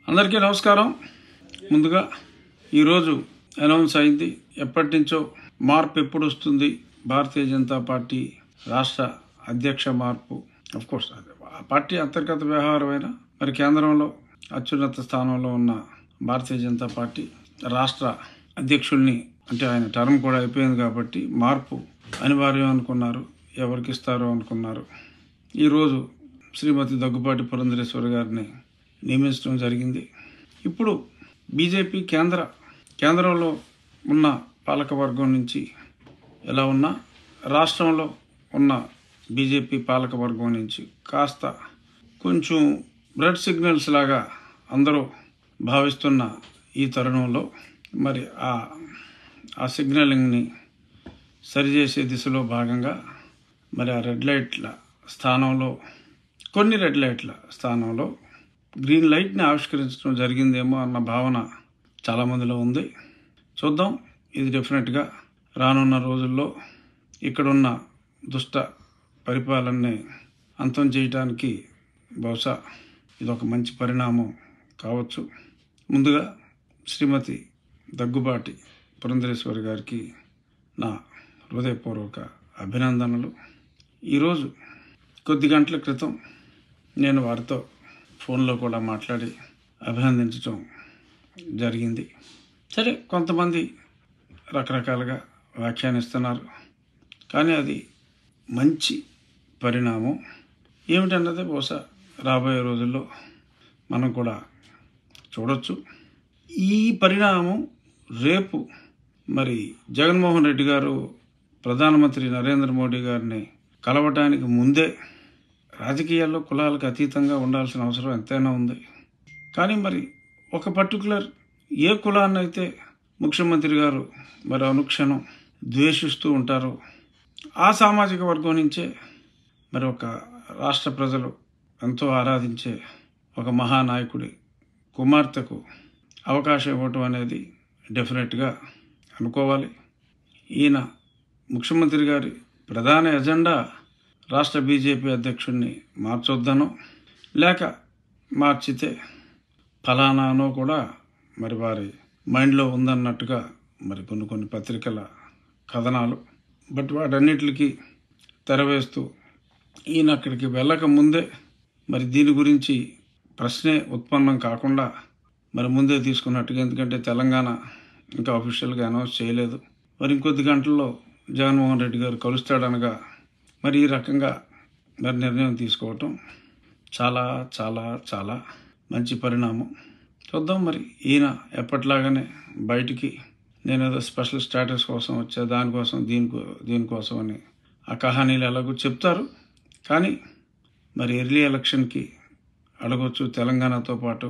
అందరికీ నమస్కారం ముందుగా ఈరోజు అనౌన్స్ అయింది ఎప్పటి నుంచో మార్పు ఎప్పుడు వస్తుంది భారతీయ జనతా పార్టీ రాష్ట్ర అధ్యక్ష మార్పు అఫ్ కోర్స్ అది ఆ పార్టీ అంతర్గత వ్యవహారమైన మరి కేంద్రంలో అత్యున్నత స్థానంలో ఉన్న భారతీయ జనతా పార్టీ రాష్ట్ర అధ్యక్షుల్ని అంటే ఆయన టర్మ్ కూడా అయిపోయింది కాబట్టి మార్పు అనివార్యం అనుకున్నారు ఎవరికి ఇస్తారో అనుకున్నారు ఈరోజు శ్రీమతి దగ్గుబాటి పురంధరేశ్వరి గారిని నియమించడం జరిగింది ఇప్పుడు బీజేపీ కేంద్ర కేంద్రంలో ఉన్న పాలకవర్గం నుంచి ఎలా ఉన్నా రాష్ట్రంలో ఉన్న బీజేపీ పాలకవర్గం నుంచి కాస్త కొంచెం బ్లడ్ సిగ్నల్స్ లాగా అందరూ భావిస్తున్న ఈ తరుణంలో మరి ఆ ఆ సిగ్నలింగ్ని సరిచేసే దిశలో భాగంగా మరి ఆ రెడ్ లైట్ల స్థానంలో కొన్ని రెడ్ లైట్ల స్థానంలో గ్రీన్ లైట్ని ఆవిష్కరించడం జరిగిందేమో అన్న భావన చాలామందిలో ఉంది చూద్దాం ఇది డెఫినెట్గా రానున్న రోజుల్లో ఇక్కడున్న దుష్ట పరిపాలనని అంతం చేయటానికి బహుశా ఇదొక మంచి పరిణామం కావచ్చు ముందుగా శ్రీమతి దగ్గుబాటి పురంధరేశ్వరి గారికి నా హృదయపూర్వక అభినందనలు ఈరోజు కొద్ది గంటల క్రితం నేను వారితో ఫోన్లో కూడా మాట్లాడి అభినందించడం జరిగింది సరే కొంతమంది రకరకాలుగా వ్యాఖ్యానిస్తున్నారు కానీ అది మంచి పరిణామం ఏమిటన్నది బహుశా రాబోయే రోజుల్లో మనం కూడా చూడొచ్చు ఈ పరిణామం రేపు మరి జగన్మోహన్ రెడ్డి గారు ప్రధానమంత్రి నరేంద్ర మోడీ గారిని కలవటానికి ముందే రాజకీయాల్లో కులాలకు అతీతంగా ఉండాల్సిన అవసరం ఎంతైనా ఉంది కానీ మరి ఒక పర్టికులర్ ఏ కులాన్ని అయితే ముఖ్యమంత్రి గారు మరి అనుక్షణం ద్వేషిస్తూ ఉంటారో ఆ సామాజిక వర్గం నుంచే మరి ఒక రాష్ట్ర ప్రజలు ఎంతో ఆరాధించే ఒక మహానాయకుడి కుమార్తెకు అవకాశం ఇవ్వటం అనేది డెఫినెట్గా అనుకోవాలి ఈయన ముఖ్యమంత్రి గారి ప్రధాన ఎజెండా రాష్ట్ర బీజేపీ అధ్యక్షుడిని మార్చొద్దనో లేక మార్చితే ఫలానానో కూడా మరి వారి మైండ్లో ఉందన్నట్టుగా మరి కొన్ని కొన్ని పత్రికల కథనాలు బట్ వాటన్నిటికి తెరవేస్తూ ఈయన అక్కడికి వెళ్ళక ముందే మరి దీని గురించి ప్రశ్నే ఉత్పన్నం కాకుండా మరి ముందే తీసుకున్నట్టుగా ఎందుకంటే తెలంగాణ ఇంకా అఫీషియల్గా అనౌన్స్ చేయలేదు మరి ఇంకొద్ది గంటల్లో జగన్మోహన్ రెడ్డి గారు కలుస్తాడనగా మరి ఈ రకంగా మరి నిర్ణయం తీసుకోవటం చాలా చాలా చాలా మంచి పరిణామం చూద్దాం మరి ఈయన ఎప్పటిలాగానే బయటికి నేను ఏదో స్పెషల్ స్టేటస్ కోసం వచ్చా దానికోసం దీనికో దీనికోసం అని ఆ కహానీలు ఎలాగో చెప్తారు కానీ మరి ఎర్లీ ఎలక్షన్కి అడగొచ్చు తెలంగాణతో పాటు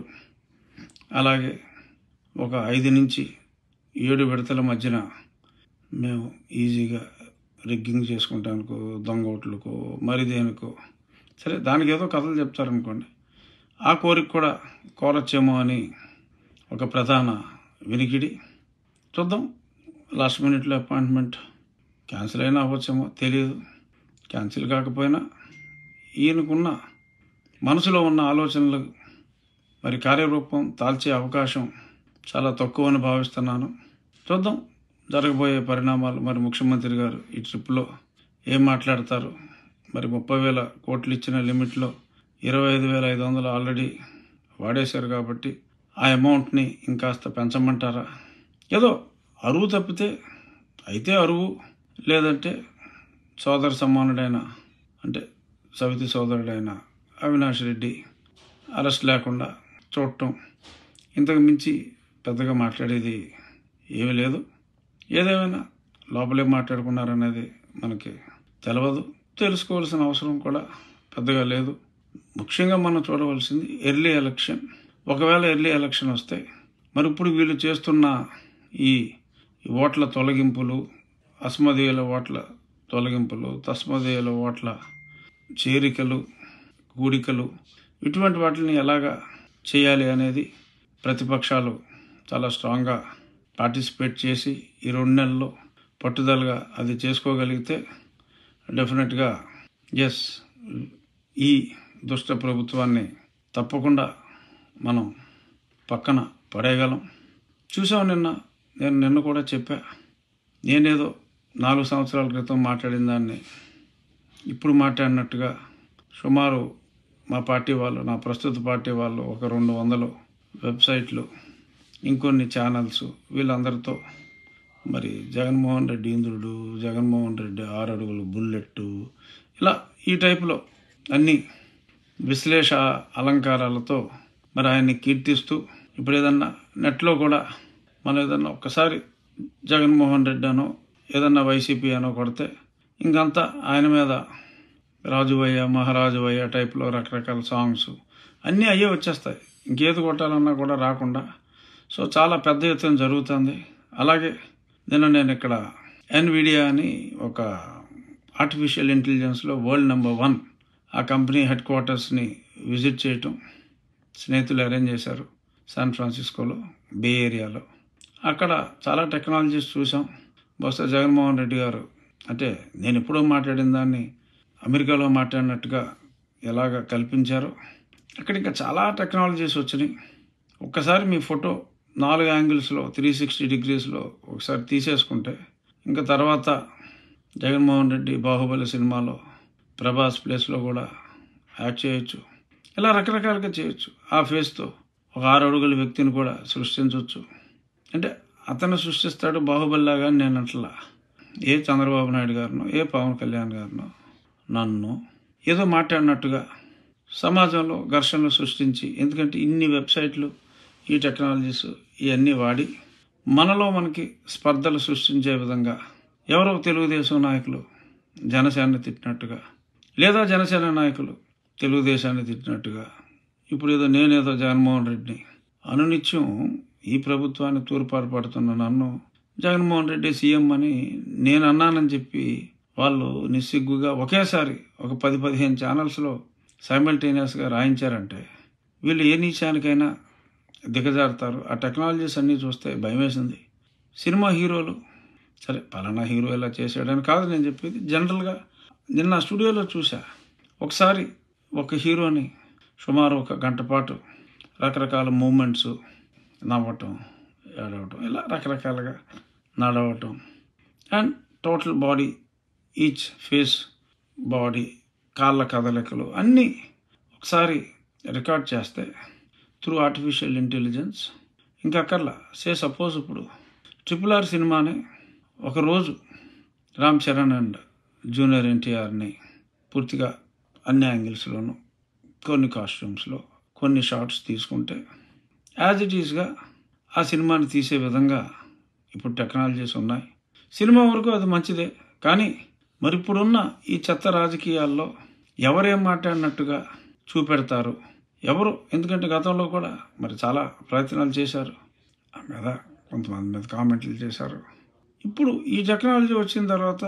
అలాగే ఒక ఐదు నుంచి ఏడు విడతల మధ్యన మేము ఈజీగా రిగ్గింగ్ చేసుకుంటానికో దొంగ ఓట్లకో మరి దేనికో సరే దానికి ఏదో కథలు చెప్తారనుకోండి ఆ కోరిక కూడా కోరచ్చేమో అని ఒక ప్రధాన వినికిడి చూద్దాం లాస్ట్ మినిట్లో అపాయింట్మెంట్ క్యాన్సిల్ అయినా అవ్వచ్చేమో తెలియదు క్యాన్సిల్ కాకపోయినా ఈయనకున్న మనసులో ఉన్న ఆలోచనలు మరి కార్యరూపం దాల్చే అవకాశం చాలా తక్కువ అని భావిస్తున్నాను చూద్దాం జరగబోయే పరిణామాలు మరి ముఖ్యమంత్రి గారు ఈ ట్రిప్లో ఏం మాట్లాడతారు మరి ముప్పై వేల కోట్లు ఇచ్చిన లిమిట్లో ఇరవై ఐదు వేల ఐదు వందలు ఆల్రెడీ వాడేశారు కాబట్టి ఆ అమౌంట్ని ఇంకాస్త పెంచమంటారా ఏదో అరువు తప్పితే అయితే అరువు లేదంటే సోదర సమానుడైన అంటే సవితి సోదరుడైన అవినాష్ రెడ్డి అరెస్ట్ లేకుండా చూడటం ఇంతకు మించి పెద్దగా మాట్లాడేది ఏమీ లేదు ఏదేమైనా లోపలే మాట్లాడుకున్నారనేది మనకి తెలియదు తెలుసుకోవాల్సిన అవసరం కూడా పెద్దగా లేదు ముఖ్యంగా మనం చూడవలసింది ఎర్లీ ఎలక్షన్ ఒకవేళ ఎర్లీ ఎలక్షన్ వస్తే మరి ఇప్పుడు వీళ్ళు చేస్తున్న ఈ ఓట్ల తొలగింపులు అస్మదీయుల ఓట్ల తొలగింపులు తస్మదీయుల ఓట్ల చేరికలు కూడికలు ఇటువంటి వాటిని ఎలాగా చేయాలి అనేది ప్రతిపక్షాలు చాలా స్ట్రాంగ్గా పార్టిసిపేట్ చేసి ఈ రెండు నెలల్లో పట్టుదలగా అది చేసుకోగలిగితే డెఫినెట్గా ఎస్ ఈ దుష్ట ప్రభుత్వాన్ని తప్పకుండా మనం పక్కన పడేయగలం చూసాం నిన్న నేను నిన్న కూడా చెప్పా నేనేదో నాలుగు సంవత్సరాల క్రితం మాట్లాడిన దాన్ని ఇప్పుడు మాట్లాడినట్టుగా సుమారు మా పార్టీ వాళ్ళు నా ప్రస్తుత పార్టీ వాళ్ళు ఒక రెండు వందలు వెబ్సైట్లు ఇంకొన్ని ఛానల్స్ వీళ్ళందరితో మరి జగన్మోహన్ రెడ్డి ఇంద్రుడు జగన్మోహన్ రెడ్డి ఆరు అడుగులు బుల్లెట్టు ఇలా ఈ టైపులో అన్ని విశ్లేష అలంకారాలతో మరి ఆయన్ని కీర్తిస్తూ ఇప్పుడు ఏదన్నా నెట్లో కూడా మనం ఏదన్నా ఒక్కసారి జగన్మోహన్ రెడ్డి అనో ఏదన్నా వైసీపీ అనో కొడితే ఇంకంతా ఆయన మీద రాజువయ్య మహారాజువయ్య టైప్లో రకరకాల సాంగ్స్ అన్నీ అయ్యే వచ్చేస్తాయి ఇంకేది కొట్టాలన్నా కూడా రాకుండా సో చాలా పెద్ద ఎత్తున జరుగుతుంది అలాగే నిన్న నేను ఇక్కడ ఎన్విడియా అని ఒక ఆర్టిఫిషియల్ ఇంటెలిజెన్స్లో వరల్డ్ నెంబర్ వన్ ఆ కంపెనీ హెడ్ క్వార్టర్స్ని విజిట్ చేయటం స్నేహితులు అరేంజ్ చేశారు శాన్ ఫ్రాన్సిస్కోలో బే ఏరియాలో అక్కడ చాలా టెక్నాలజీస్ చూసాం బహుశా జగన్మోహన్ రెడ్డి గారు అంటే నేను ఎప్పుడో మాట్లాడిన దాన్ని అమెరికాలో మాట్లాడినట్టుగా ఎలాగ కల్పించారో అక్కడ ఇంకా చాలా టెక్నాలజీస్ వచ్చినాయి ఒక్కసారి మీ ఫోటో నాలుగు యాంగిల్స్లో త్రీ సిక్స్టీ డిగ్రీస్లో ఒకసారి తీసేసుకుంటే ఇంకా తర్వాత జగన్మోహన్ రెడ్డి బాహుబలి సినిమాలో ప్రభాస్ ప్లేస్లో కూడా యాక్ట్ చేయొచ్చు ఇలా రకరకాలుగా చేయొచ్చు ఆ ఫేస్తో ఒక ఆరు అడుగుల వ్యక్తిని కూడా సృష్టించవచ్చు అంటే అతను సృష్టిస్తాడు బాహుబలిలాగా అని నేను అట్లా ఏ చంద్రబాబు నాయుడు గారినో ఏ పవన్ కళ్యాణ్ గారినో నన్ను ఏదో మాట్లాడినట్టుగా సమాజంలో ఘర్షణలు సృష్టించి ఎందుకంటే ఇన్ని వెబ్సైట్లు ఈ టెక్నాలజీస్ ఇవన్నీ వాడి మనలో మనకి స్పర్ధలు సృష్టించే విధంగా ఎవరో తెలుగుదేశం నాయకులు జనసేనని తిట్టినట్టుగా లేదా జనసేన నాయకులు తెలుగుదేశాన్ని తిట్టినట్టుగా ఇప్పుడు ఏదో నేనేదో జగన్మోహన్ రెడ్డిని అనునిత్యం ఈ ప్రభుత్వాన్ని తూర్పాటు పడుతున్న నన్ను జగన్మోహన్ రెడ్డి సీఎం అని నేను అన్నానని చెప్పి వాళ్ళు నిస్సిగ్గుగా ఒకేసారి ఒక పది పదిహేను ఛానల్స్లో సైమల్టేనియస్గా రాయించారంటే వీళ్ళు ఏ నీచానికైనా దిగజారుతారు ఆ టెక్నాలజీస్ అన్నీ చూస్తే భయం వేసింది సినిమా హీరోలు సరే పలానా హీరో ఇలా చేసాడని కాదు నేను చెప్పేది జనరల్గా నిన్న స్టూడియోలో చూసా ఒకసారి ఒక హీరోని సుమారు ఒక గంట పాటు రకరకాల మూమెంట్స్ నవ్వటం ఏడవటం ఇలా రకరకాలుగా నడవటం and total body each face body కాళ్ళ కదలికలు అన్నీ ఒకసారి రికార్డ్ చేస్తే త్రూ ఆర్టిఫిషియల్ ఇంటెలిజెన్స్ ఇంకా అక్కర్లా సే సపోజ్ ఇప్పుడు ట్రిపుల్ ఆర్ సినిమాని ఒకరోజు రామ్ చరణ్ అండ్ జూనియర్ ఎన్టీఆర్ని పూర్తిగా అన్ని యాంగిల్స్లోనూ కొన్ని కాస్ట్యూమ్స్లో కొన్ని షార్ట్స్ తీసుకుంటే యాజ్ ఇట్ ఈస్గా ఆ సినిమాని తీసే విధంగా ఇప్పుడు టెక్నాలజీస్ ఉన్నాయి సినిమా వరకు అది మంచిదే కానీ మరి ఇప్పుడున్న ఈ చెత్త రాజకీయాల్లో ఎవరేం మాట్లాడినట్టుగా చూపెడతారు ఎవరు ఎందుకంటే గతంలో కూడా మరి చాలా ప్రయత్నాలు చేశారు ఆ మీద కొంతమంది మీద కామెంట్లు చేశారు ఇప్పుడు ఈ టెక్నాలజీ వచ్చిన తర్వాత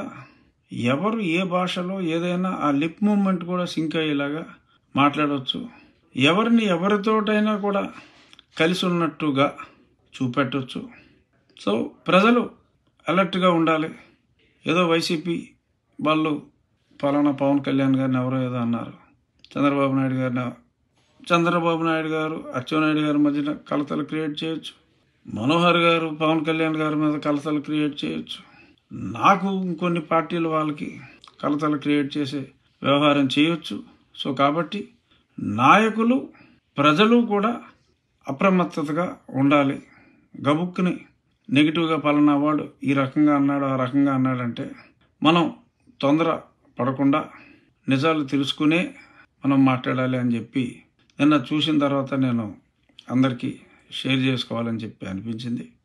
ఎవరు ఏ భాషలో ఏదైనా ఆ లిప్ మూమెంట్ కూడా సింక్ అయ్యేలాగా మాట్లాడవచ్చు ఎవరిని ఎవరితోటైనా కూడా కలిసి ఉన్నట్టుగా చూపెట్టవచ్చు సో ప్రజలు అలర్ట్గా ఉండాలి ఏదో వైసీపీ వాళ్ళు పలానా పవన్ కళ్యాణ్ గారిని ఎవరో ఏదో అన్నారు చంద్రబాబు నాయుడు గారిని చంద్రబాబు నాయుడు గారు అచ్చెన్నాయుడు గారి మధ్యన కలతలు క్రియేట్ చేయొచ్చు మనోహర్ గారు పవన్ కళ్యాణ్ గారి మీద కలతలు క్రియేట్ చేయొచ్చు నాకు ఇంకొన్ని పార్టీల వాళ్ళకి కలతలు క్రియేట్ చేసే వ్యవహారం చేయొచ్చు సో కాబట్టి నాయకులు ప్రజలు కూడా అప్రమత్తతగా ఉండాలి గబుక్కుని నెగిటివ్గా పలానా వాడు ఈ రకంగా అన్నాడు ఆ రకంగా అన్నాడంటే మనం తొందర పడకుండా నిజాలు తెలుసుకునే మనం మాట్లాడాలి అని చెప్పి నిన్న చూసిన తర్వాత నేను అందరికీ షేర్ చేసుకోవాలని చెప్పి అనిపించింది